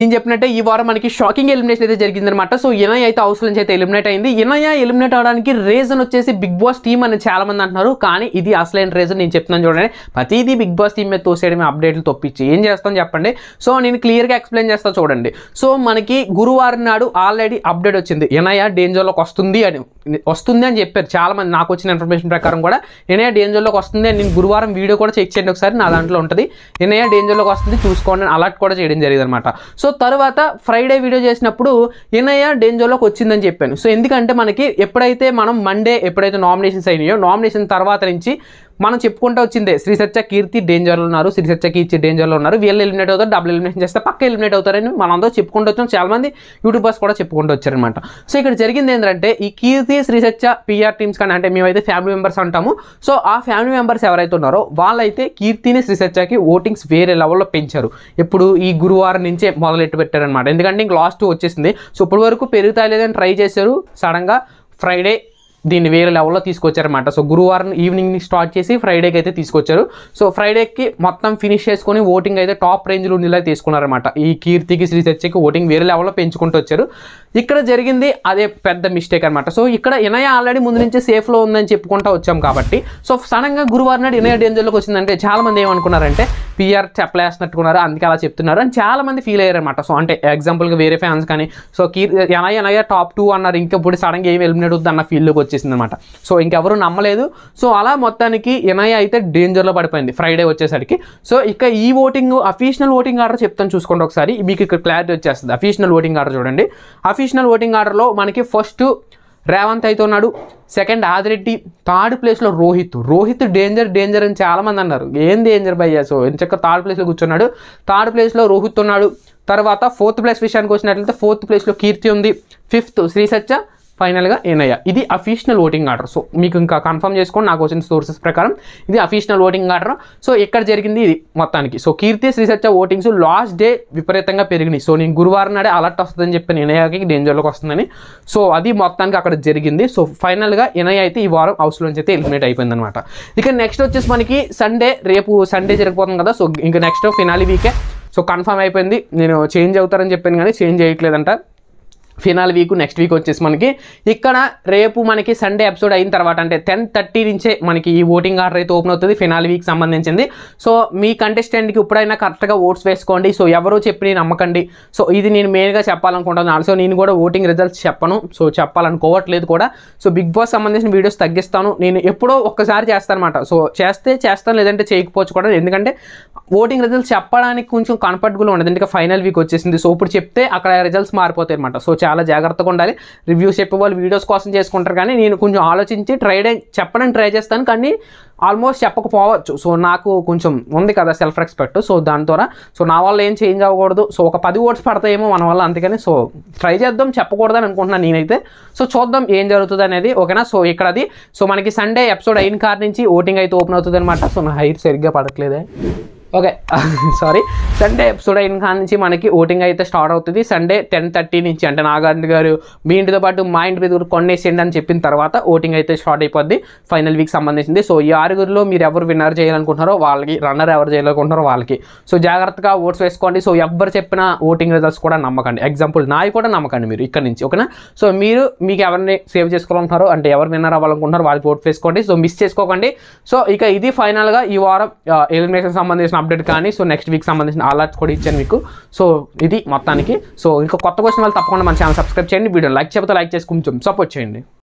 నేను చెప్పినట్టే ఈ వారం మనకి షాకింగ్ ఎలిమినేషన్ అయితే జరిగిందనమాట సో ఇనయ్ అయితే హౌస్ నుంచి అయితే ఎలిమినేట్ అయింది ఇనయ ఎలిమినేట్ అవడానికి రీజన్ వచ్చేసి బిగ్ బాస్ టీమ్ అని చాలా మంది అంటున్నారు కానీ ఇది అసలైన రీజన్ నేను చెప్తున్నాను చూడండి ప్రతిదీ బిగ్ బాస్ టీమ్ మీద తోసేయడమే అప్డేట్లు తప్పించి ఏం చేస్తాను చెప్పండి సో నేను క్లియర్గా ఎక్స్ప్లెయిన్ చేస్తాను చూడండి సో మనకి గురువారం నాడు ఆల్రెడీ అప్డేట్ వచ్చింది ఇనయ డేంజర్లోకి వస్తుంది అని వస్తుంది అని చెప్పారు చాలా మంది నాకు వచ్చిన ఇన్ఫర్మేషన్ ప్రకారం కూడా ఇనయ డేంజర్లోకి వస్తుంది అని నేను గురువారం వీడియో కూడా చెక్ చేయండి ఒకసారి నా దాంట్లో ఉంటుంది ఇనయ డేంజర్లోకి వస్తుంది చూసుకోండి అని అలర్ట్ కూడా చేయడం జరిగింది అనమాట సో తర్వాత ఫ్రైడే వీడియో చేసినప్పుడు ఇనయ డేంజర్లోకి వచ్చిందని చెప్పాను సో ఎందుకంటే మనకి ఎప్పుడైతే మనం మండే ఎప్పుడైతే నామినేషన్స్ అయినాయో నామినేషన్ తర్వాత నుంచి మనం చెప్పుకుంటూ వచ్చిందే శ్రీ సత్య కీర్తి డేంజర్లో ఉన్నారు శ్రీ సత్య కీర్తి డేంజర్లో ఉన్నారు వీళ్ళు ఎలిమినేట్ అవుతారు డబుల్ ఎలిమినేషన్ చేస్తే పక్క ఎలిమినేట్ అవుతారని మనందరూ చెప్పుకుంటూ వచ్చాం చాలా మంది యూట్యూబర్స్ కూడా చెప్పుకుంటూ వచ్చారనమాట సో ఇక్కడ జరిగింది ఏంటంటే ఈ కీర్తి శ్రీ సత్య పిఆర్ టీమ్స్ కానీ అంటే మేమైతే ఫ్యామిలీ మెంబర్స్ అంటాము సో ఆ ఫ్యామిలీ మెంబర్స్ ఎవరైతే ఉన్నారో వాళ్ళైతే కీర్తిని శ్రీ సత్యకి ఓటింగ్స్ వేరే లెవెల్లో పెంచారు ఇప్పుడు ఈ గురువారం నుంచే మొదలెట్టు పెట్టారనమాట ఎందుకంటే ఇంక లాస్ట్ వచ్చేసింది సో ఇప్పటి వరకు పెరుగుతాయి లేదని ట్రై చేశారు సడన్గా ఫ్రైడే దీన్ని వేరే లెవెల్లో తీసుకొచ్చారన్నమాట సో గురువారం ఈవినింగ్ స్టార్ట్ చేసి ఫ్రైడేకి అయితే తీసుకొచ్చారు సో ఫ్రైడేకి మొత్తం ఫినిష్ చేసుకొని ఓటింగ్ అయితే టాప్ రేంజ్లో ఉండేలా తీసుకున్నారన్నమాట ఈ కీర్తికి శ్రీ సత్యకి ఓటింగ్ వేరే లెవెల్లో పెంచుకుంటూ వచ్చారు ఇక్కడ జరిగింది అదే పెద్ద మిస్టేక్ అనమాట సో ఇక్కడ ఇనయ ఆల్రెడీ ముందు నుంచే సేఫ్లో ఉందని చెప్పుకుంటూ వచ్చాం కాబట్టి సో సడన్గా గురువారం నాడు ఇనయ డేంజర్లోకి వచ్చిందంటే చాలా మంది ఏమనుకున్నారంటే పిఆర్ చెప్పలేస్తున్నట్టుకున్నారు అందుకే అలా చెప్తున్నారు అని చాలా మంది ఫీల్ అయ్యారన్నమాట సో అంటే ఎగ్జాంపుల్గా వేరే ఫ్యాన్స్ కానీ సో కీర్ ఎనయ ఎనయ టాప్ టూ అన్నారు ఇంకా ఇప్పుడు సడన్గా ఏం ఎలిమినేట్ అవుతుంది అన్న ఫీల్డ్లోకి వచ్చేసింది అనమాట సో ఇంకెవరు నమ్మలేదు సో అలా మొత్తానికి ఎనయ అయితే డేంజర్లో పడిపోయింది ఫ్రైడే వచ్చేసరికి సో ఇక ఈ ఓటింగ్ అఫీషనల్ ఓటింగ్ ఆర్డర్ చెప్తాను చూసుకోండి ఒకసారి మీకు ఇక్కడ క్లారిటీ వచ్చేస్తుంది అఫీషనల్ ఓటింగ్ ఆర్డర్ చూడండి అఫీషనల్ ఓటింగ్ ఆర్డర్లో మనకి ఫస్ట్ రేవంత్ అయితే ఉన్నాడు సెకండ్ ఆదిరెడ్డి థర్డ్ ప్లేస్లో రోహిత్ రోహిత్ డేంజర్ డేంజర్ అని చాలామంది అన్నారు ఏం డేంజర్ భయ్యా సో ఎంచక్క థర్డ్ ప్లేస్లో కూర్చున్నాడు థర్డ్ ప్లేస్లో రోహిత్ ఉన్నాడు తర్వాత ఫోర్త్ ప్లేస్ విషయానికి వచ్చినట్లయితే ఫోర్త్ ప్లేస్లో కీర్తి ఉంది ఫిఫ్త్ శ్రీ సత్య ఫైనల్గా ఏనయ్య ఇది అఫీషనల్ ఓటింగ్ ఆర్డర్ సో మీకు ఇంకా కన్ఫర్మ్ చేసుకోండి నాకు వచ్చిన సోర్సెస్ ప్రకారం ఇది అఫీషనల్ ఓటింగ్ ఆర్డర్ సో ఎక్కడ జరిగింది ఇది మొత్తానికి so Keerthi Sri Satya votings last day విపరీతంగా పెరిగినాయి సో నేను గురువారం నాడే అలర్ట్ వస్తుందని చెప్పి ఎనయ్యకి డేంజర్లోకి వస్తుందని సో అది మొత్తానికి అక్కడ జరిగింది సో ఫైనల్గా ఎనయ్య అయితే ఈ వారం హౌస్లోంచి అయితే ఎలిమినేట్ అయిపోయింది అనమాట ఇక నెక్స్ట్ వచ్చేసి మనకి సండే రేపు సండే జరిగిపోతుంది కదా సో ఇంకా నెక్స్ట్ ఫినాలి వీకే సో కన్ఫర్మ్ అయిపోయింది నేను చేంజ్ అవుతారని చెప్పాను కానీ చేంజ్ చేయట్లేదంట ఫినాల్ వీక్ నెక్స్ట్ వీక్ వచ్చేసి మనకి ఇక్కడ రేపు మనకి సండే ఎపిసోడ్ అయిన తర్వాత అంటే టెన్ థర్టీ నుంచే మనకి ఈ ఓటింగ్ ఆర్డర్ అయితే ఓపెన్ అవుతుంది ఫినాల్ వీక్ సంబంధించింది సో మీ కంటెస్టెంట్కి ఇప్పుడైనా కరెక్ట్గా ఓట్స్ వేసుకోండి సో ఎవరో చెప్పి నేను నమ్మకండి సో ఇది నేను మెయిన్గా చెప్పాలనుకుంటున్నాను సో నేను కూడా ఓటింగ్ రిజల్ట్స్ చెప్పను సో చెప్పాలనుకోవట్లేదు కూడా సో బిగ్ బాస్ సంబంధించిన వీడియోస్ తగ్గిస్తాను నేను ఎప్పుడో ఒక్కసారి చేస్తాను అనమాట సో చేస్తే చేస్తాను లేదంటే చేయకపోవచ్చు కూడా ఎందుకంటే ఓటింగ్ రిజల్ట్స్ చెప్పడానికి కొంచెం కంఫర్టబుల్ ఉండదు ఎందుకంటే ఫైనల్ వీక్ వచ్చేసింది సో ఇప్పుడు చెప్తే అక్కడ రిజల్ట్స్ మారిపోతాయి అనమాట సో చాలా జాగ్రత్తగా ఉండాలి రివ్యూస్ చెప్పే వాళ్ళు వీడియోస్ కోసం చేసుకుంటారు కానీ నేను కొంచెం ఆలోచించి ట్రై చెప్పడానికి ట్రై చేస్తాను కానీ ఆల్మోస్ట్ చెప్పకపోవచ్చు సో నాకు కొంచెం ఉంది కదా సెల్ఫ్ రెస్పెక్ట్ సో దాని ద్వారా సో నా వల్ల ఏం చేంజ్ అవ్వకూడదు సో ఒక పది ఓట్స్ పడతాయేమో మన వల్ల అందుకని సో ట్రై చేద్దాం చెప్పకూడదని అనుకుంటున్నాను నేనైతే సో చూద్దాం ఏం జరుగుతుంది అనేది ఓకేనా సో ఇక్కడ అది సో మనకి సండే ఎపిసోడ్ అయిన కార్ నుంచి ఓటింగ్ అయితే ఓపెన్ అవుతుంది అనమాట సో నా హైట్ సరిగ్గా పడట్లేదే ఓకే సారీ సండే ఎపిసోడ్ అయిన కాడ నుంచి మనకి ఓటింగ్ అయితే స్టార్ట్ అవుతుంది సండే టెన్ థర్టీ నుంచి అంటే నాగార్జున గారు మీ ఇంటితో పాటు మా ఇంటి మీద కూడా కొన్నేసేయండి అని చెప్పిన తర్వాత ఓటింగ్ అయితే స్టార్ట్ అయిపోద్ది ఫైనల్ వీక్ సంబంధించింది సో ఈ ఆరుగురిలో మీరు ఎవరు విన్నర్ చేయాలనుకుంటున్నారో వాళ్ళకి రన్నర్ ఎవరు చేయాలనుకుంటున్నారో వాళ్ళకి సో జాగ్రత్తగా ఓట్స్ వేసుకోండి సో ఎవరు చెప్పిన ఓటింగ్ రిజల్ట్స్ కూడా నమ్మకండి ఎగ్జాంపుల్ నాయి కూడా నమ్మకండి మీరు ఇక్కడ నుంచి ఓకేనా సో మీరు మీకు ఎవరిని సేవ్ చేసుకోవాలనుకుంటారో అంటే ఎవరు విన్నర్ అవ్వాలనుకుంటున్నారో వాళ్ళకి ఓట్ వేసుకోండి సో మిస్ చేసుకోకండి సో ఇక ఇది ఫైనల్గా ఈ వారం ఎలిమినేషన్ సంబంధించిన అప్డేట్ కానీ సో నెక్స్ట్ వీక్ సంబంధించిన అలర్ట్స్ కూడా ఇచ్చాను మీకు సో ఇది మొత్తానికి సో ఇంకా కొత్త క్వశ్చన్ వాళ్ళు తప్పకుండా మన ఛానల్ సబ్స్క్రైబ్ చేయండి వీడియో లైక్ చెప్తే లైక్ చేసి కొంచెం సపోర్ట్ చేయండి